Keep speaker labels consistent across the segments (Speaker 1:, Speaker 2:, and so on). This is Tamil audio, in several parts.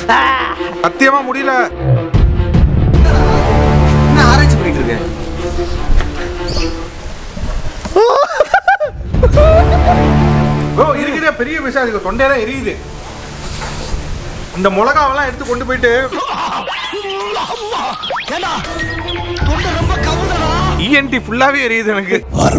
Speaker 1: சத்தியமா முடியல
Speaker 2: என்ன ஆராய்ச்சி பண்ணிட்டு இருக்கேன்
Speaker 1: ப்ரோ இருக்கிற பெரிய விஷயம் அதுக்கு தொண்டையெல்லாம் எரியுது இந்த மிளகாவெல்லாம் எடுத்து கொண்டு போயிட்டு இஎன்டி ஃபுல்லாவே எரியுது எனக்கு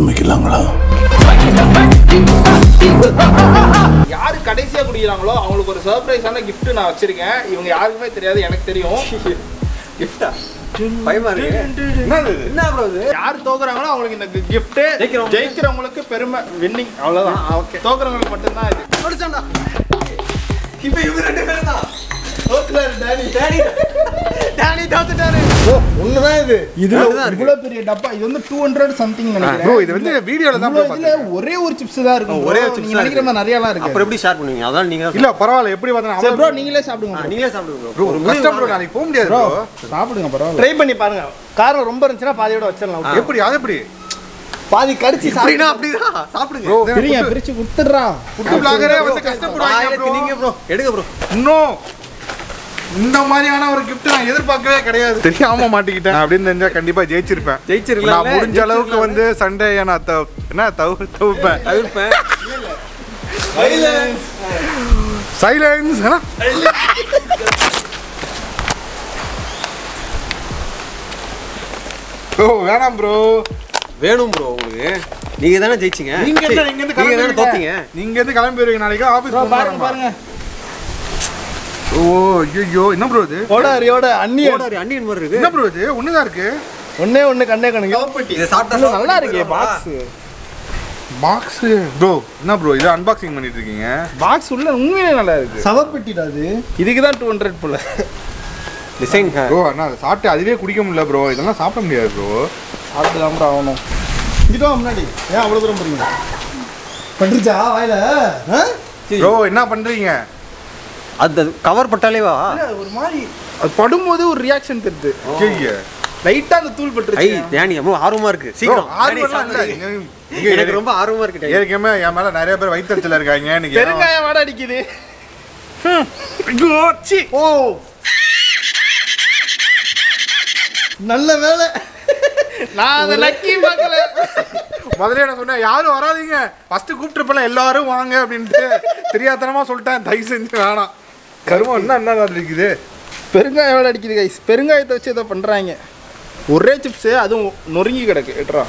Speaker 3: யாரு கடைசியா குடிக்கிறாங்களோ அவங்களுக்கு ஒரு சர்ப்ரைஸான gift நான் வச்சிருக்கேன் இவங்க யாருக்குமே தெரியாது எனக்கு தெரியும்
Speaker 2: கிஃப்டா பயமா இருக்கு
Speaker 1: என்னது இது?
Speaker 2: என்ன ப்ரோ இது
Speaker 3: யார் தோக்குறாங்களோ அவங்களுக்கு இந்த gift
Speaker 2: ஜெயிக்கிறவங்க.
Speaker 3: ஜெயிக்கிறவங்களுக்கு பெருமை வின்னிங் அவ்வளவுதான் ஓகே தோக்குறவங்களுக்கு மட்டும்தான் இது
Speaker 2: முடிச்சாண்டா இப்ப இவங்க ரெண்டு பேரும் தான்
Speaker 3: தோத்துட்டாரு டேனி
Speaker 2: டேடி
Speaker 3: டேனி தோத்துட்டாரு ஒண்ணுதான் இது இதுல
Speaker 2: இதுதான் இருக்கு.
Speaker 3: இவ்வளவு பெரிய டப்பா இது வந்து டூ ஹண்ட்ரட் சம்திங்
Speaker 1: ப்ரோ
Speaker 3: நினைக்கிறேன்
Speaker 1: இது வந்து வீடியோல தான்
Speaker 3: இவ்வளவு
Speaker 1: bro
Speaker 3: இதுல
Speaker 1: பார்த்தேன்.
Speaker 3: ஒரே ஒரு சிப்ஸ் தான் இருக்கும்
Speaker 2: ஒரே
Speaker 3: ஒரே
Speaker 2: ஒரு chips
Speaker 3: நீங்க
Speaker 2: தான்
Speaker 3: நினைக்கிற மாதிரி நிறையலாம் இருக்கு
Speaker 2: அப்புறம் எப்படி ஷேர் பண்ணுவீங்க அதான் நீங்க
Speaker 1: இல்ல பரவாயில்ல எப்படி பார்த்தா
Speaker 3: சரி ப்ரோ நீங்களே சாப்பிடுங்க bro.
Speaker 2: நீங்களே சாப்பிடுங்க
Speaker 1: ப்ரோ
Speaker 2: ஒரு
Speaker 1: கஷ்டம் ப்ரோ நாளைக்கு போக முடியாது
Speaker 3: ப்ரோ
Speaker 1: ப்ரோ
Speaker 3: சாப்பிடுங்க பரவாயில்ல
Speaker 4: ட்ரை பண்ணி பாருங்க காரம் ரொம்ப இருந்துச்சுன்னா பாதியோட வச்சிடலாம்
Speaker 1: எப்படி அது எப்படி
Speaker 4: பாதி கடிச்சு
Speaker 2: அப்படின்னா அப்படிதான் சாப்பிடுங்க
Speaker 1: ப்ரோ
Speaker 3: பிரிங்க பிரிச்சு கொடுத்துடுறா
Speaker 1: ஃபுட் பிளாகரே வந்து கஷ்டப்படுவாங்க
Speaker 2: ஆயிரத்தி
Speaker 1: bro.
Speaker 2: நீங்க ப்ரோ எடுங்க ப்ரோ
Speaker 1: இன்னும் இந்த மாதிரியான ஒரு gift நான் எதிர்பார்க்கவே கிடையாது தெரியாம மாட்டிக்கிட்டேன் அப்படின்னு தெரிஞ்சா கண்டிப்பா ஜெயிச்சிருப்பேன்
Speaker 2: ஜெயிச்சிருக்கலாம்ல?
Speaker 1: நான் முடிஞ்ச அளவுக்கு வந்து சண்டே நான் தவ- என்ன தவு தவிப்பேன்
Speaker 2: தவிர்ப்பேன்
Speaker 1: சைலன்ஸ் ஓ வேணாம் ப்ரோ
Speaker 2: வேணும் ப்ரோ உங்களுக்கு நீங்க தானே ஜெயிச்சீங்க
Speaker 1: நீங்க
Speaker 2: சரி,
Speaker 1: என்ன இங்க இருந்து
Speaker 2: நீங்க தானே
Speaker 1: கிளம்பி
Speaker 2: தோத்தீங்க
Speaker 1: நீங்க இருந்து கிளம்பி வருவீங்க நாளைக்கு ஆபீஸ்
Speaker 3: ப்ரோ பாருங்க பாருங்க
Speaker 1: ஓ ஐயோ என்ன ப்ரோ இது
Speaker 4: ஓடாரியோட அண்ணியன்
Speaker 2: ஓடாரி அண்ணியன் மாதிரி இருக்கு
Speaker 1: என்ன ப்ரோ இது ஒண்ணுதான் இருக்கு
Speaker 4: ஒண்ணே ஒண்ணு கண்ணே கணக்கு
Speaker 2: இதை சாப்பிட்டா
Speaker 3: இல்ல, நல்லா இருக்கே பாக்ஸ்
Speaker 1: பாக்ஸ் ப்ரோ என்ன ப்ரோ இது அன்பாக்சிங் பண்ணிட்டு இருக்கீங்க
Speaker 3: பாக்ஸ் உள்ள உண்மையிலே நல்லா இருக்கு
Speaker 4: சவப்பெட்டிடா அது
Speaker 3: இதுக்கு தான் டூ ஹண்ட்ரட் போல
Speaker 2: டிசைன்
Speaker 1: ப்ரோ அண்ணா அதை சாப்பிட்டு அதுவே குடிக்க முடியல ப்ரோ இதெல்லாம் சாப்பிட முடியாது ப்ரோ
Speaker 3: சாப்பிட்டு தான் ப்ரோ ஆகணும்
Speaker 4: இங்கிட்ட வா முன்னாடி ஏன் அவ்வளவு தூரம் போறீங்க பட்டுருச்சா வாயில ஆ?
Speaker 1: ப்ரோ என்ன பண்றீங்க
Speaker 2: அது கவர் பட்டாலே வா
Speaker 3: இல்ல, ஒரு மாதிரி அது படும்போது ஒரு ரியாக்ஷன் தெரியுது
Speaker 1: ஐய
Speaker 3: லைட்டா அந்த தூள்
Speaker 2: ஐ
Speaker 3: பட்டுருச்சு
Speaker 2: டேனி ரொம்ப ஆர்வமா இருக்கு
Speaker 1: ப்ரோ
Speaker 2: சீக்கிரம் டேனி,
Speaker 1: ஆர்வம்லாம் இல்ல
Speaker 2: சாப்பிடுங்க.
Speaker 1: இங்க- இங்க
Speaker 2: எனக்கு ரொம்ப ஆர்வமா இருக்கு டேனி.
Speaker 1: ஏற்கனவே என் மேல நிறைய பேர் வயிற்றுல இருக்காங்க இன்னைக்கு
Speaker 3: பெருங்காயம் வாட அடிக்குது
Speaker 1: ஐயோ, சீ.
Speaker 4: ஓ நல்ல வேலை
Speaker 3: நான் அந்த லக்கி பார்க்கல
Speaker 1: முதல்ல நான் சொன்னேன் யாரும் வராதீங்க ஃபர்ஸ்ட் கூப்பிட்டுருப்பல எல்லாரும் வாங்க அப்படின்ட்டு தெரியாதனமா சொல்லிட்டேன் தயவு செஞ்சு வேணாம் கருமம் என்ன என்ன அது இருக்குது
Speaker 3: பெருங்காயம் வாட அடிக்குது கைஸ் பெருங்காயத்தை வச்சு ஏதோ பண்றாங்க ஒரே சிப்ஸ் அதுவும் நொறுங்கி கிடக்கு எட்ரா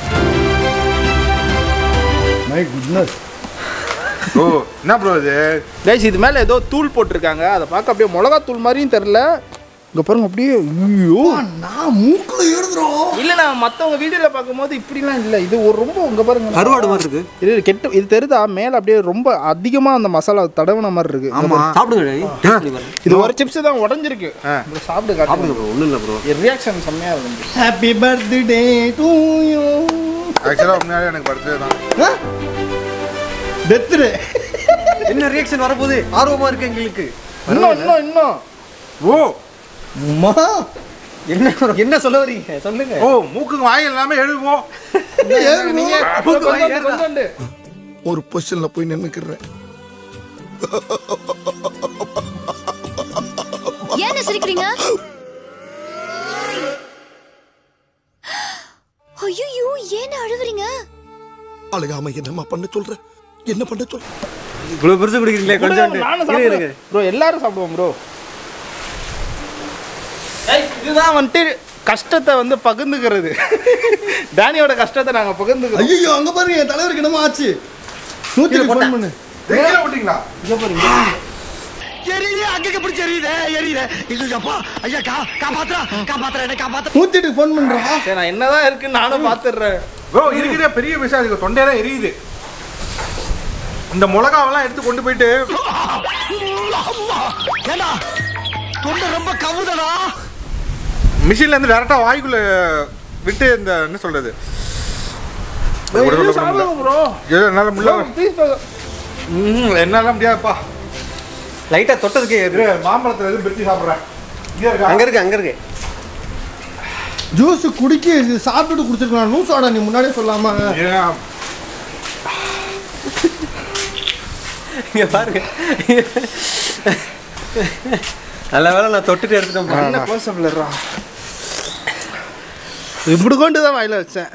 Speaker 4: மை குட்னஸ்
Speaker 1: ஓ என்ன ப்ரோ இது
Speaker 3: கைஸ் இது மேல ஏதோ தூள் போட்டிருக்காங்க அதை பார்க்க அப்படியே மிளகா தூள் மாதிரியும் தெரில இங்க பாருங்க அப்படியே ஐயோ
Speaker 4: நான் மூக்குல எழுதுறோம்
Speaker 3: இல்ல நான் மத்தவங்க வீடியோல பார்க்கும்போது இப்படிலாம் இல்ல இது ஒரு ரொம்ப இங்க பாருங்க
Speaker 2: கருவாடு மாதிரி இருக்கு
Speaker 3: இது கெட்டு இது தெரியுதா மேல அப்படியே ரொம்ப அதிகமா அந்த மசாலா தடவின மாதிரி இருக்கு
Speaker 1: ஆமா
Speaker 2: சாப்பிடுங்க டேனி டேஸ்ட் பண்ணி பாருங்க
Speaker 3: இது ஒரு சிப்ஸ் தான் உடஞ்சிருக்கு
Speaker 1: ஆ.
Speaker 3: இப்படி சாப்பிட்டு
Speaker 2: சாப்பிடுங்க
Speaker 3: காட்டுங்க
Speaker 2: ப்ரோ ஒன்றும் இல்லை ப்ரோ
Speaker 3: ரியாக்ஷன் செம்மையா இருக்கு
Speaker 4: ஹாப்பி பர்த்டே டு யூ
Speaker 1: ஆக்சுவலாக முன்னாடி எனக்கு பர்த்டே தான்
Speaker 4: டெத்ரே
Speaker 2: என்ன ரியாக்ஷன் வரப்போகுது ஆர்வமா இருக்கு எங்களுக்கு
Speaker 3: இன்னும் இன்னும் இன்னும்
Speaker 1: ஓ
Speaker 4: அம்மா
Speaker 2: என்ன என்ன சொல்ல வரீங்க சொல்லுங்க
Speaker 1: ஓ மூக்குக்கு வாய் எல்லாமே எழுவோம்
Speaker 3: நீங்க
Speaker 2: மூக்கு வாய்
Speaker 3: கொஞ்சோண்டு,
Speaker 2: ஏறுதா?
Speaker 3: கொஞ்சோண்டு.
Speaker 5: ஒரு பொசிஷன்ல போய் நின்னுக்கிறேன்
Speaker 6: ஏன் சிரிக்கிறீங்க ஐயோ ஏன் அழுகுறீங்க
Speaker 5: அழுகாம என்னம்மா பண்ண சொல்ற என்ன பண்ண சொல்ற
Speaker 2: இவ்வளோ பெருசு குடிக்கிறீங்களே கொஞ்சம்
Speaker 3: நானும்
Speaker 2: இருக்கு
Speaker 3: சாப்பிடுவேன் ப்ரோ எல்லாரும் சாப்பிடுவோம் ப்ரோ இதுதான் வந்துட்டு கஷ்டத்தை வந்து பகிர்ந்துக்கிறது டேனியோட கஷ்டத்தை நாங்க பகிர்ந்துக்கிறோம்
Speaker 4: ஐயோ அங்க பாருங்க என் தலைவருக்கு என்னமோ ஆச்சு நூத்தி
Speaker 2: கீழே
Speaker 4: ஃபோன்
Speaker 2: போட்டேன்.
Speaker 4: பண்ணு
Speaker 1: கீழே விட்டீங்களா
Speaker 4: நூத்தி எட்டுக்கு ஃபோன் பண்றா
Speaker 3: சரி நான் என்னதான் இருக்குன்னு நானும் பாத்துடுறேன்
Speaker 1: ப்ரோ இருக்கிற பெரிய விஷயம் அதுக்கு தொண்டையெல்லாம் எரியுது இந்த மிளகாவெல்லாம் எடுத்து கொண்டு போயிட்டு மிஷின்ல இருந்து டேரக்டா வாய்க்குள்ள விட்டு இந்த என்ன சொல்றது இது கூட சொல்ல முடியல.
Speaker 3: ப்ரோ
Speaker 1: ஐயோ, என்னால முடியல ம், என்னால முடியாதுப்பா
Speaker 2: லைட்டா தொட்டதுக்கே
Speaker 1: இரு, மாம்பழத்துல எதுவும் பிரிச்சு சாப்பிடுறேன் இங்கே இருக்கா?
Speaker 2: அங்க இருக்கு அங்க இருக்கு
Speaker 4: ஜூஸ் குடிக்க இது சாப்பிட்டுட்டு குடிச்சிருக்கலாம் லூஸ் ஆடா நீ முன்னாடியே சொல்லாம
Speaker 1: ஏன்,
Speaker 2: இங்க பாருங்க நல்ல வேலை நான் தொட்டுட்டு எடுத்துட்டேன்
Speaker 3: என்ன க்ளோஸ் அப்லரா இப்படி கொண்டு தான் வாயில வச்சேன்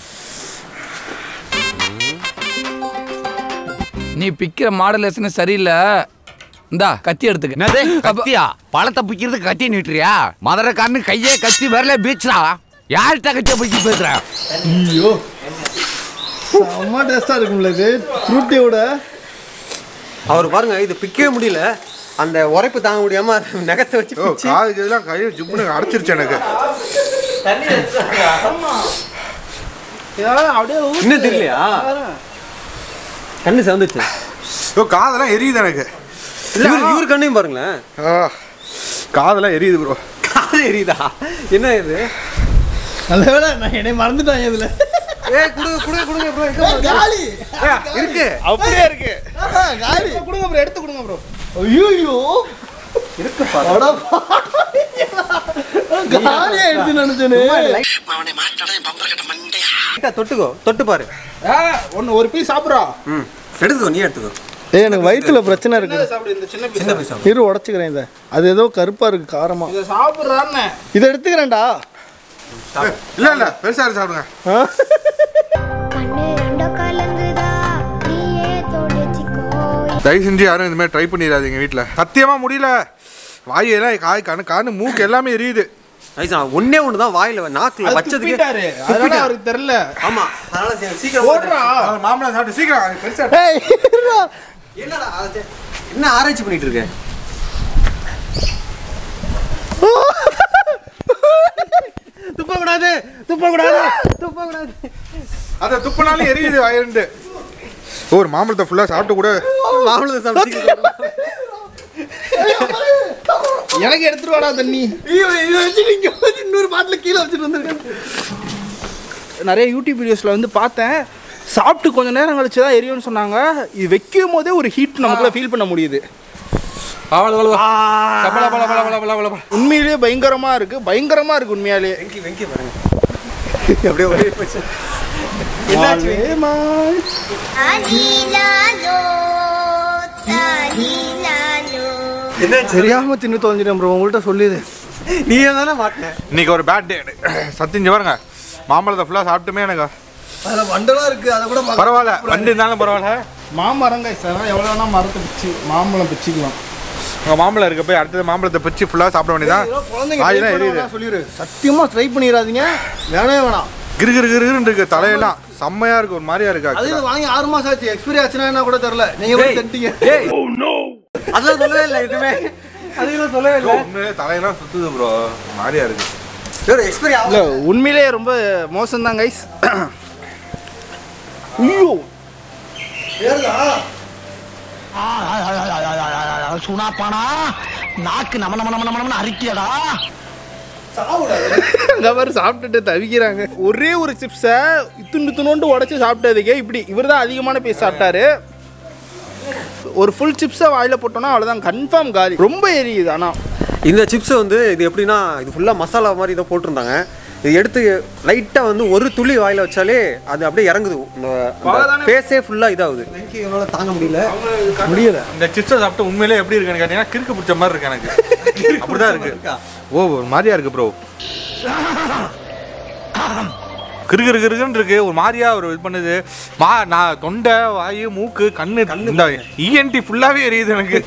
Speaker 7: நீ பிக்கிற மாடலேஷன் சரியில்லை இந்தா கத்தி எடுத்துக்க
Speaker 8: என்னது கத்தியா பழத்தை பிக்கிறதுக்கு கத்தி நீட்டுறியா மதுரைக்காரனு கையே கத்தி வரல பீச்சுடா யார்கிட்ட கத்திய பிடிச்சி பேசுற
Speaker 4: ஐயோ செம்ம டேஸ்டா இருக்கும்ல இது ஃப்ரூட்டியோட
Speaker 2: அவர் பாருங்க இது பிக்கவே முடியல அந்த உரைப்பு தாங்க முடியாம நகத்தை வச்சு
Speaker 1: ஓ
Speaker 2: பிச்சு
Speaker 1: காதுக்கு இதெல்லாம் கை ஜிப்புன்னு அடைச்சிருச்சு எனக்கு
Speaker 3: இதெல்லாம் அப்படியே ஊத்து.
Speaker 2: இன்னும் தெரியலையா கண்ணு சேர்ந்துச்சு
Speaker 1: ஓ காதெல்லாம் எரியுது எனக்கு
Speaker 2: இவர் இவர் கண்ணையும் பாருங்களேன்
Speaker 1: ஆ, காதெல்லாம் எரியுது ப்ரோ
Speaker 2: காது எரியுதா என்ன இது
Speaker 4: நல்ல வேலை நான் என்னை மறந்துட்டாங்க இதுல
Speaker 2: ஏய் குடுங்க குடுங்க குடுங்க bro. எங்க
Speaker 4: ஏய், காலி
Speaker 2: இருக்கு
Speaker 3: அப்படியே இருக்கு
Speaker 4: ஆஹா, காலி
Speaker 3: கொடுங்க ப்ரோ எடுத்து கொடுங்க ப்ரோ
Speaker 4: ஐயோ இருக்கு காலி ஆயிடுச்சு நினைச்சேனே
Speaker 2: லைட்டா தொட்டுக்கோ தொட்டு பாரு
Speaker 3: ஒன்று ஒரு பீஸ் சாப்பிட்றா
Speaker 2: ம் எடுத்துக்கோ நீ எடுத்துக்கோ
Speaker 4: ஏய் எனக்கு வயித்துல பிரச்சனை இருக்கு
Speaker 3: சாப்பிடு இந்த சின்ன பீஸ்
Speaker 2: சின்ன பைசா
Speaker 4: இரு உடச்சுக்கிறேன் இதை அது ஏதோ கருப்பா இருக்கு காரமா
Speaker 3: இதை சாப்பிட்றான்னு
Speaker 4: இதை எடுத்துக்கிறேன்டா
Speaker 1: இல்ல இல்ல பெருசா இருக்கு சாப்பிடுங்க
Speaker 4: ஆ?
Speaker 6: கண்ணு ரெண்டோ கலங்குதா நீயே தொடைச்சிக்கோ
Speaker 1: தயவு செஞ்சு யாரும் இந்த மாதிரி ட்ரை பண்ணிடாதீங்க வீட்டில் சத்தியமா முடியல வாயெல்லாம் காய் கண்ணு காணு மூக்கு எல்லாமே எரியுது
Speaker 2: ஐசா ஒண்ணே ஒன்று தான் வாயில நாக்குல
Speaker 3: அதுக்கு
Speaker 2: வச்சதுக்கு
Speaker 3: துப்பிட்டாரு அதனால அவருக்கு தெரியல
Speaker 2: ஆமா அதனால சீ- சீக்கிரம்
Speaker 3: போடுறா
Speaker 1: மாம்பழம் சாப்பிட்டு சீக்கிரம் அது பெருசா
Speaker 4: ஏய், இருடா.
Speaker 2: என்னடா அது- என்ன ஆராய்ச்சி பண்ணிட்டு இருக்க துப்ப கூடாது துப்ப கூடாது துப்ப கூடாது
Speaker 1: அதை துப்புனாலும் எரியுது வயிறுண்டு ஒரு மாம்பழத்தை ஃபுல்லாக சாப்பிட்டு கூட
Speaker 2: மாம்பழத்தை சாப்பிட்டு சீக்கிரம்
Speaker 3: எனக்கு எடுத்துட்டு வாடா தண்ணி
Speaker 4: ஐயோ, இதை வச்சு நீங்க வந்து இன்னொரு பாட்டில் கீழே வச்சுட்டு வந்திருக்கேன்
Speaker 3: நிறைய யூடியூப் வீடியோஸில் வந்து பார்த்தேன் சாப்பிட்டு கொஞ்ச நேரம் கழிச்சு தான் எரியும்னு சொன்னாங்க இது வைக்கும் போதே ஒரு ஹீட் நமக்குள்ள ஃபீல் பண்ண முடியுது உண்மையிலேயே பயங்கரமா இருக்கு பயங்கரமா இருக்கு உண்மையாலே
Speaker 2: வெங்கி வெங்கி பாருங்க அப்படியே ஒரே போச்சு என்னாச்சு
Speaker 6: அலிலாலோ தாலிலாலோ
Speaker 2: என்னாச்சு
Speaker 4: தெரியாம தின்னு தொலைஞ்சிட்டேன் ப்ரோ உங்கள்கிட்ட சொல்லிது
Speaker 2: நீயே தானே மாட்டின
Speaker 1: இன்னைக்கு ஒரு பேட் டே சத்தியம் பாருங்க மாம்பழத்தை ஃபுல்லாக சாப்பிட்டுமே எனக்கு
Speaker 4: அதில் வண்டெல்லாம் இருக்கு அதை கூட பார்க்க-
Speaker 1: பரவாயில்ல வண்டு இருந்தாலும் பரவாயில்ல
Speaker 3: மாமரங்க சார் எவ்வளோ வேணா மரத்தை பிச்சு மாம்பழம் பிச்சுக்கலாம்
Speaker 1: உங்க மாம்பழம் இருக்க போய் அடுத்தது மாம்பழத்தை பிச்சு ஃபுல்லாக சாப்பிட வேண்டியதான்
Speaker 4: ஏதோ குழந்தைங்க try
Speaker 1: வாயெல்லாம் எரியுது
Speaker 4: பண்ணுவாங்க சொல்லிடு சத்தியமா ட்ரை பண்ணிடாதீங்க வேணவே வேணாம்
Speaker 1: கிரு கிரு கிருன்னு இருக்கு தலையெல்லாம் செம்மையா இருக்கு ஒரு மாதிரியா இருக்கு
Speaker 4: அது
Speaker 1: actually.
Speaker 4: இது வாங்கி ஆறு மாசம் ஆச்சு எக்ஸ்பீரி ஆச்சுன்னா என்ன கூட தெரியல நீங்க போய் தட்டிங்க
Speaker 2: ஏய் அதெல்லாம் சொல்லவே இல்லை எதுவுமே அதுக்கெல்லாம் சொல்லவே இல்லை
Speaker 1: உண்மையிலே தலையெல்லாம் சுத்துது ப்ரோ மாதிரியா இருக்கு
Speaker 2: ஒரு எக்ஸ்பீரி
Speaker 3: இல்லை உண்மையிலேயே ரொம்ப மோசம்தான் கைஸ் ஐயோ
Speaker 5: சுனாப்பானா நாக்கு நம நம நம நம அரிக்கியடா
Speaker 3: இந்த மாதிரி சாப்பிட்டுட்டு தவிக்கிறாங்க ஒரே ஒரு சிப்ஸை இத்துண்டு துணுண்டு உடச்சி சாப்பிட்டதுக்கே இப்படி இவர் தான் அதிகமான பீஸ் சாப்பிட்டாரு ஒரு ஃபுல் சிப்ஸை வாயில போட்டோம்னா அவ்வளோதான் கன்ஃபார்ம் காலி ரொம்ப எரியுது ஆனால்
Speaker 2: இந்த சிப்ஸ் வந்து இது எப்படின்னா இது ஃபுல்லாக மசாலா மாதிரி இதை போட்டிருந்தாங்க இது எடுத்து லைட்டாக வந்து ஒரு துளி வாயில வச்சாலே அது அப்படியே இறங்குது இந்த
Speaker 3: அவ்வளவுதானே?
Speaker 2: ஃபேஸே ஃபுல்லாக இதாகுது என்னால் தாங்க முடியல
Speaker 4: முடியல
Speaker 1: இந்த சிப்ஸை சாப்பிட்டு உண்மையிலே எப்படி இருக்குன்னு கேட்டீங்கன்னா கிறுக்கு பிடிச்ச மாதிரி இருக்கு எனக்கு அப்படிதான் இருக்கு ஓ ஒரு மாதிரியா இருக்கு ப்ரோ கிறு கிறு கிறுன்னு இருக்கு ஒரு மாதிரியா ஒரு இது பண்ணுது மா நான் தொண்டை வாயு மூக்கு கண்ணு இந்த இஎன்டி ஃபுல்லாவே எரியுது எனக்கு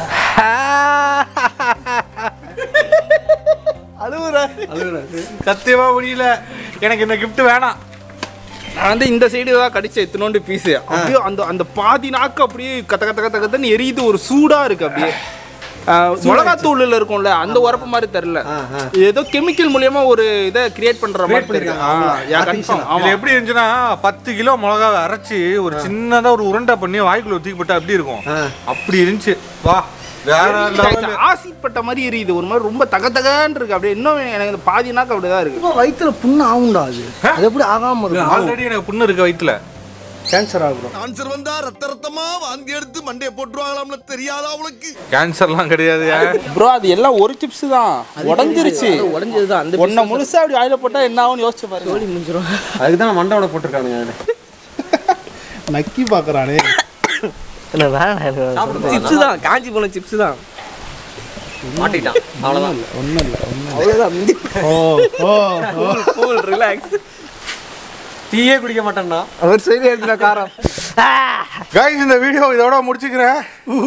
Speaker 1: சத்தியமா முடியல எனக்கு இந்த gift வேணாம்
Speaker 3: நான் வந்து இந்த சைடு தான் கடிச்ச எத்தனோண்டு பீஸு அப்படியே அந்த அந்த பாதி நாக்கு அப்படியே கத்த கத்த கத்த கத்தன்னு எரியுது ஒரு சூடா இருக்கு அப்படியே மிளகாத்தூள்ல இருக்கும்ல அந்த உரப்பு மாதிரி தெரியல இது ஏதோ கெமிக்கல் மூலியமா ஒரு இதை கிரியேட் பண்ற மாதிரி தெரியும்
Speaker 1: இதுல
Speaker 3: ஆமா
Speaker 1: எப்படி இருந்துச்சுன்னா பத்து கிலோ மிளகாவை அரைச்சி ஒரு சின்னதா ஒரு உருண்டை பண்ணி வாய்க்குள்ள தூக்கி போட்டா எப்படி இருக்கும் அப்படி இருந்துச்சு வா வேற level.
Speaker 3: ஆசிட் பட்ட மாதிரி எரியுது ஒரு மாதிரி ரொம்ப தக தகன்னு இருக்கு அப்படியே இன்னும் எனக்கு இந்த பாதி நாக்கு அப்படிதான் இருக்கு
Speaker 4: வயிற்றுல புண்ணு ஆகும்டா அது அது எப்படி ஆகாம இருக்கும்
Speaker 1: ஆல்ரெடி எனக்கு புண்ணு இருக்கு வயித்துல
Speaker 3: கேன்சர் ஆகும்
Speaker 5: ஆன்சர் வந்தா ரத்த ரத்தமா வாந்தி எடுத்து மண்டைய போட்டுருவாங்களாம்னு தெரியாதா அவளுக்கு
Speaker 1: கேன்சர்லாம் கிடையாது
Speaker 3: ப்ரோ அது எல்லாம் ஒரு சிப்ஸ் தான் உடஞ்சிருச்சு
Speaker 4: உடஞ்சது தான் அந்த
Speaker 3: ஒன்ன முழுசா அப்படி ஆயில போட்டா என்ன ஆகும்னு யோசிச்சு பாருங்க
Speaker 4: முடிஞ்சிடும்
Speaker 2: அதுக்கு தான் மண்டவோட போட்டிருக்கானுங்க அதில்
Speaker 3: நக்கி பாக்குறானே
Speaker 2: சாப்பிடுங்க.
Speaker 9: சிப்ஸ் தான் காஞ்சி போன சிப்ஸ் தான்
Speaker 2: மாட்டிட்டான் அவ்வளோதான்
Speaker 3: ஒன்றும் இல்லை
Speaker 2: அவ்வளோதான்
Speaker 4: ஓ ஓ
Speaker 2: கூல் ரிலாக்ஸ் டீயே குடிக்க மாட்டேன்னா
Speaker 3: அவர் சைடு எடுத்துன காரம்
Speaker 1: கைஸ் இந்த வீடியோ இதோட முடிச்சுக்கிறேன்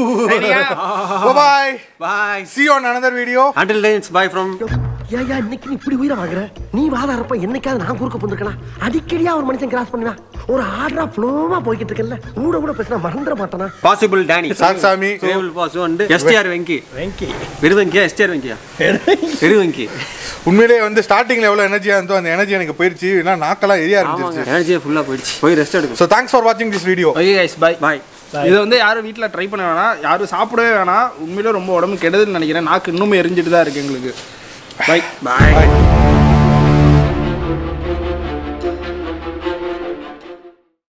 Speaker 1: bye
Speaker 2: bye
Speaker 1: see you on another video
Speaker 2: until dance bye from
Speaker 9: ஏயா இன்னைக்கு நீ இப்படி உயிரை வாங்குற நீ வாதாரப்ப என்னைக்காவது நான் குறுக்க போந்திருக்கனா அடிக்கடியா ஒரு மனுஷன் கிராஸ் பண்ணுவா ஒரு ஆர்டரா ஃப்ளோவா போய்கிட்டு இருக்கல கூட கூட பேசினா மறந்துட மாட்டானா
Speaker 2: பாசிபிள் டேனி
Speaker 1: சாமி
Speaker 2: சேவல் பாசு அண்ட் எஸ்டிஆர் வெங்கி வெங்கி விருதங்கியா எஸ்டிஆர் வெங்கியா விருதங்கி
Speaker 1: உண்மையிலேயே வந்து ஸ்டார்டிங்ல எவ்வளவு எனர்ஜியா இருந்தோ அந்த எனர்ஜி எனக்கு போயிருச்சு ஏன்னா நாக்கெல்லாம் எரிய ஆரம்பிச்சிருச்சு
Speaker 2: எனர்ஜியே ஃபுல்லாக போயிடுச்சு போய் ரெஸ்ட் எடுக்கும்
Speaker 1: ஸோ தேங்க்ஸ் ஃபார் வாட்சிங் this video
Speaker 3: okay guys bye
Speaker 2: bye
Speaker 3: இதை வந்து யாரும் வீட்டில் ட்ரை பண்ண வேணாம் யாரும் சாப்பிடவே வேணாம் உண்மையிலே ரொம்ப உடம்பு கெடுதல்னு நினைக்கிறேன் நாக்கு இன்னுமே எரிஞ்சிட்டு தான் இருக்கு எங்களுக்கு பை
Speaker 2: பாய்